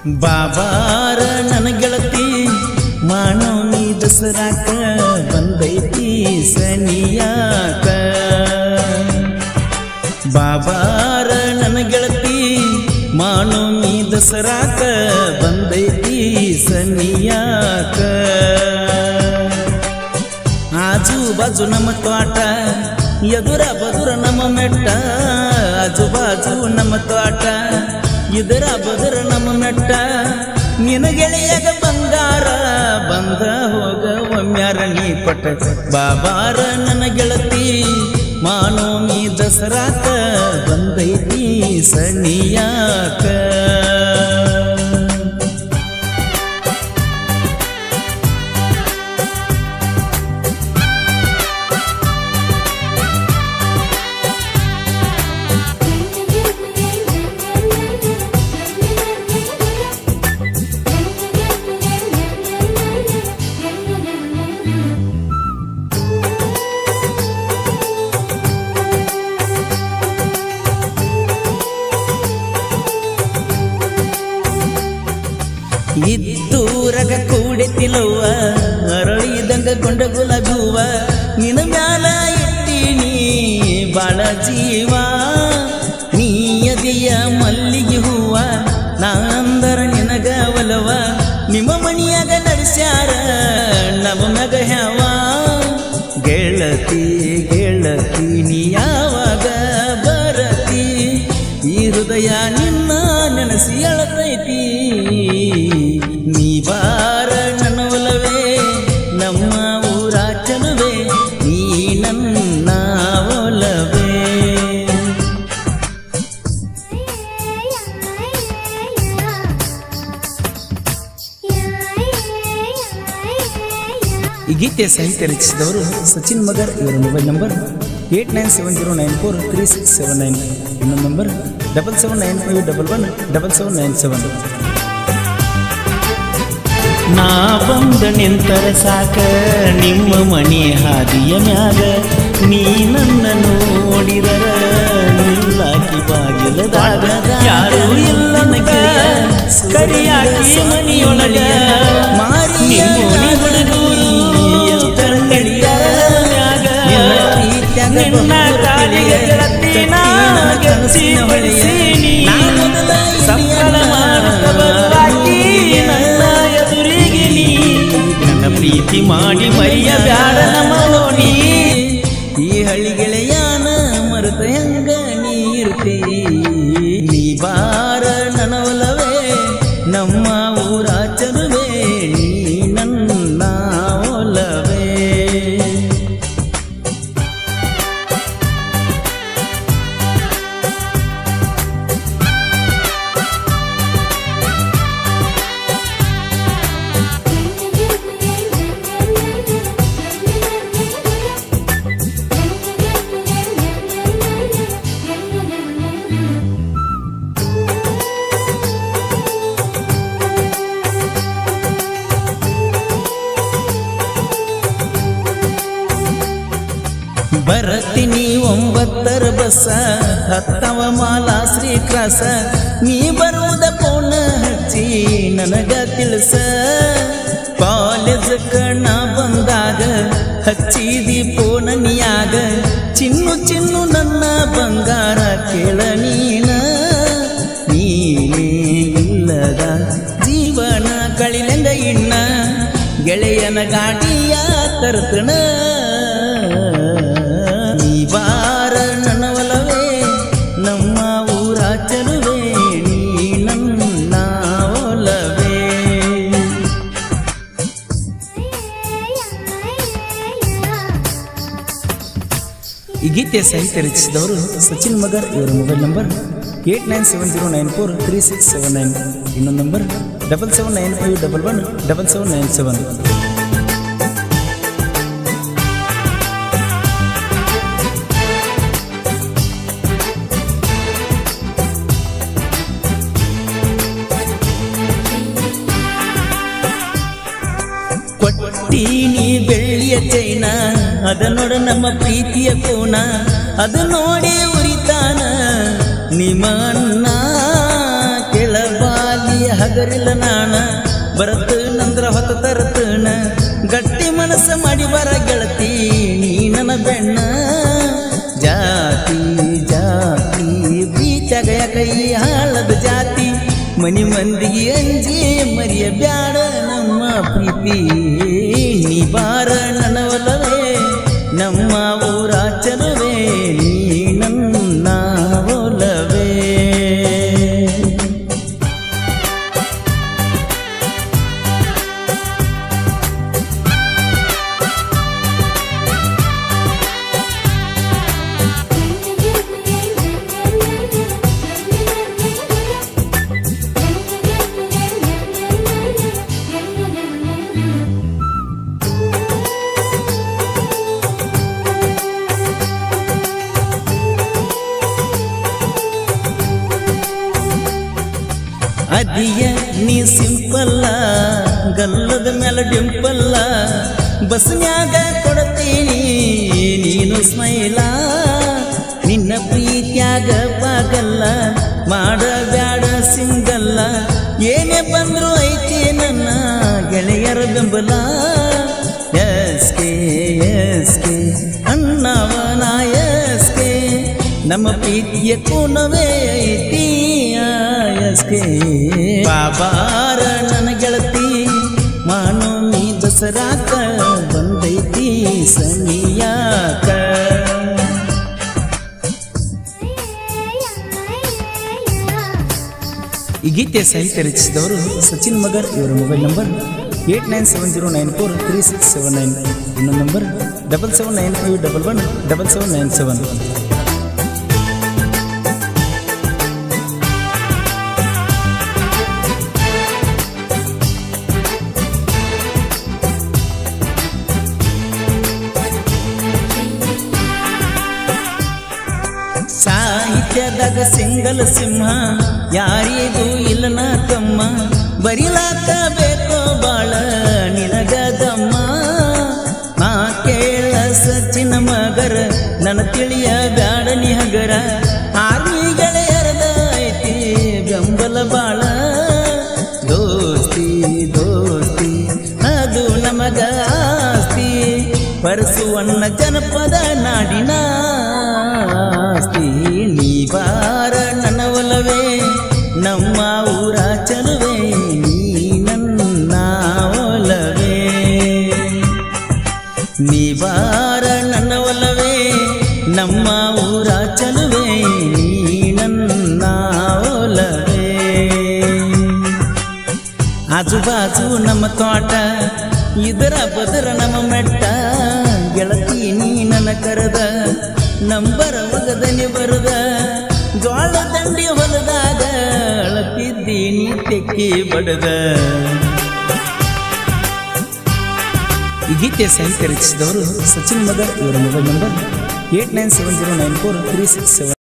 ಬಾಬಾರ ನನ್ನ ಗೆಳತಿ ಮಾನವನಿ ದಸರಾಕ ಬಂದೈತಿ ಸನಿಯಾಕ ಬಾಬಾರ ನನ್ನ ಗೆಳತಿ ಮಾನವನಿ ದಸರಾಕ ಬಂದೈತಿ ಸನಿಯಾಕ ಆಜು ಬಾಜು ನಮ್ಮ ತೋಟ ಎದುರ ಬದುರ ನಮ್ಮ ಮೆಟ್ಟ ಆಜು ಬಾಜು ನಮ್ಮ ತೋಟ ಎದುರ ಬದುರ ನಮ್ಮ ಮೆಟ್ಟ ನಿನ ಗೆಳೆಯಗ ಬಂಗಾರ ಬಂದ ಹೋಗ ಒಮ್ಮ್ಯಾರ ನೀ ಕೊಟ್ಟ ಬಾಬಾರ ನನ್ನ ಗೆಳತಿ ಮಾನೋಮಿ ದಸರಾಕ ಬಂದೈತಿ ಸಣಿಯಾಕ ಇದ್ದೂರಗ ಕೂಡೆತಿಲವ್ವ ಅರಳಿದಂಗ ಗೊಂಡ ಗುಲಾಬಿ ನಿನ ಮ್ಯಾಲ ಇಟ್ಟೀನಿ ಬಾಳ ಜೀವ ನೀಯದಿಯ ಮಲ್ಲಿಗೆ ಹೂವ ನಾಂದರ ನಿನಗ ಒಲವ ನಿಮ್ಮ ಮಣಿಯಾಗ ನಡೆಸ್ಯಾರ ನಮ್ಮ ಮಗ ಹ್ಯಾವ ಗೆಳತಿ ಗೆಳತಿ ನೀ ಯಾವಾಗ ಬರತಿ ಈ ಹೃದಯ ನಿನ್ನ ನೆನಸಿ ಅಳತೈತಿ ನೀ ಬಾರ ನನ್ನ ಒಲವೇ ನಮ್ಮ ಊರ ಚಲುವೆ ನೀ ನನ್ನ ಒಲವೇ ಈ ಗೀತೆ ಸಾಹಿತ್ಯ ರಚಿಸಿದವರು ಸಚಿನ್ ಮಗರ್ ಇವರ mobile number eight nine seven zero nine four three six seven nine ಇನ್ನೊಂದು number double seven nine five double one double seven nine seven ನಾ ಬಂದ ನಿಂತರ ಸಾಕ ನಿಮ್ಮ ಮನೆ ಹಾದಿಯ ಮ್ಯಾಗ ನೀ ನನ್ನ ನೋಡಿದರ ನಿಲ್ಲಾಕಿ ಬಾಗಿಲದಾಗ ಯಾರು ಇಲ್ಲ ಕರಿಯಾಕಿ ಮನಿಯೊಳಗ ನಿಮ್ಮೋನಿ ಹುಡುಗರು ಎಲ್ತರ ಕಡಿಯಾರ ಮ್ಯಾಗ ನಿನ್ನ ಕಾಲಿಗೆ ಗೆಳತಿನ ಗೆಲ್ಸಿ ಬಳಿಸೀನಿ ಸಂಬಳ ಮಾಡುತ್ತ ಬರುವಾಕಿ ನನ್ನ ಎದುರಿಗೆ ನೀ ನನ್ನ ಪ್ರೀತಿ ಮಾಡಿ ಮರಿಯ ಬ್ಯಾಡ ನಮ್ಮ ನೋಡಿ ಈ ಹಳ್ಳಿ ಗೆಳೆಯಾನ ಮರೆತ ಹೆಂಗ ನೀರ್ತಿ ನೀ ಬಾರ ನನ್ನ ಒಲವೇ ನಮ್ಮ ಊರ ಚಲುವೆ ನೀ ನನ್ನ ಒಲವೇ ಬರತೀನಿ ಒಂಬತ್ತರ ಬಸ್ಸ ಹತ್ತವ ಮಾಲಾ ಶ್ರೀಕ್ರಾಸ ನೀ ಬರುವುದ ಪೌನ ಹಚ್ಚಿ ನನಗ ತಿಳಿಸ ಕಾಲೇಜ್ ಕಣ ಬಂದಾಗ ಹಚ್ಚಿದಿ ಪೋನ ನೀಯಾಗ ಚಿನ್ನು ಚಿನ್ನು ನನ್ನ ಬಂಗಾರ ಕೇಳ ನೀನ ನೀನೇ ಇಲ್ಲದ ಜೀವನ ಕಳಿಲೆಂಗ ಇಣ್ಣ ಗೆಳೆಯನ ಗಾಡಿಯ ತರ್ತಣ ನೀ ಬಾರ ನನ್ನ ಒಲವೇ ನಮ್ಮ ಊರ ಚಲುವೆ ನೀ ನನ್ನ ಒಲವೇ ಈ ಗೀತೆ ಸಾಹಿತ್ಯ ರಚಿಸಿದವರು ಸಚಿನ್ ಮಗರ್ ಇವರ mobile number eight nine seven zero nine four three six seven nine ಇನ್ನೊಂದು number double seven nine five double one double seven nine seven ಕೊಟ್ಟೀನಿ ಬೆಳ್ಳಿಯ ಚೈನ ಅದ ನೋಡ ನಮ್ಮ ಪ್ರೀತಿಯ ಕೋನ ಅದು ನೋಡಿ ಉರಿತಾನ ನಿಮ್ಮ ಅಣ್ಣ ಕೆಳಬಾಲಿಯ ಹಗರಿಲ್ಲ ನಾಣ ಬರತ್ ನಂದ್ರ ಹೊತ್ತ ತರತನ ಗಟ್ಟಿ ಮನಸ್ಸ ಮಾಡಿ ಬರ ಗೆಳತಿ ನೀ ನನ್ನ ಬೆಣ್ಣ ಜಾತಿ ಜಾತಿ ಪ್ರೀತ್ಯಾಗ ಕೈ ಹಾಳದ ಜಾತಿ ಮನಿ ಮಂದಿಗೆ ಅಂಜಿ ಮರಿಯ ಬ್ಯಾಡ ನಮ್ಮ ಪ್ರೀತಿ ನೀ ಬಾರ ನನವಲ್ಲವೇ ನಮ್ಮ ಊರ ಚಲುವೆ ನೀ ನನ್ನ ಒಲವೇ ಅದಿಯ ನೀ ಸಿಂಪಲ್ಲ ಗಲ್ಲದ ಮೇಲೆ ಡಿಂಪಲ್ಲ ಬಸ್ನ್ಯಾಗ ಕೊಡ್ತೀನಿ ನೀನು ಸ್ಮೈಲ ನಿನ್ನ ಪ್ರೀತ್ಯಾಗ ಪಾಗಲ್ಲ ಮಾಡಬ್ಯಾಡ ಸಿಂಗಲ್ಲ ಏನೇ ಬಂದ್ರು ಐತಿ ನನ್ನ ಗೆಳೆಯರ ಬೆಂಬಲ ಎಸ್ ಕೆ ಎಸ್ ಕೆ ಅಣ್ಣವನ ಎಸ್ ಕೆ ನಮ್ಮ ಪ್ರೀತಿಯ ಕೋನವೇ ಐತಿ ಎಸ್ ಕೆ ಬಾಬಾರ ನನ್ನ ಗೆಳತಿ ಮಾನೋಮಿ ದಸರಾಕ ಬಂದೈತಿ ಸನಿಯಾಕ ಈ ಗೀತೆ ಸಾಹಿತ್ಯ ರಚಿಸಿದವರು ಸಚಿನ್ ಮಗರ್ ಇವರ mobile number eight nine seven zero nine four three six seven nine ಇನ್ನೊಂದು number double seven nine five double one double seven nine seven ಸಾಹಿತ್ಯದಾಗ ಸಿಂಗಲ್ ಸಿಂಹ ಯಾರಿಗೂ ಇಲ್ಲನ ತಮ್ಮ ಬರಿಲಾಕ ಬೇಕೋ ಬಾಳ ನಿನಗದಮ್ಮ ನಾ ಕೇಳ ಸಚಿನ ಮಗರ ನನ್ನ ತಿಳಿಯ ಬ್ಯಾಡ ನಿಹಗರ ಆರ್ಮಿ ಗೆಳೆಯರದ ಐತಿ ಬೆಂಬಲ ಬಾಳ ದೋಸ್ತಿ ದೋಸ್ತಿ ಅದು ನಮಗ ಆಸ್ತಿ ಪರಸುವಣ್ಣ ಜನಪದ ನಾಡಿನ ಆಸ್ತಿ ನೀ ಬಾರ ನನ್ನ ಒಲವೇ ನಮ್ಮ ಊರ ಚಲುವೆ ನೀ ನನ್ನ ಒಲವೇ ನೀ ಬಾರ ನನ್ನ ಒಲವೇ ನಮ್ಮ ಊರ ಚಲುವೆ ನೀ ನನ್ನ ಒಲವೇ ಆಜು ಬಾಜು ನಮ್ಮ ತೋಟ ಇದರ ಬದರ ನಮ್ಮ ಮೆಟ್ಟ ಗೆಳತಿ ನೀ ನನ್ನ ಕರೆದ ನಂಬರ ಒಗದನಿ ಬರದ ಜೋಳ ದಂಡಿ ಹೊಲದಾಗ ಅಳತಿದ್ದೀನಿ ತೆಕ್ಕಿ ಬಡದ ಈ ಗೀತೆ ಸಾಹಿತ್ಯ ರಚಿಸಿದವರು ಸಚಿನ್ ಮಗರ್ ಇವರ mobile number eight nine seven zero nine four three six seven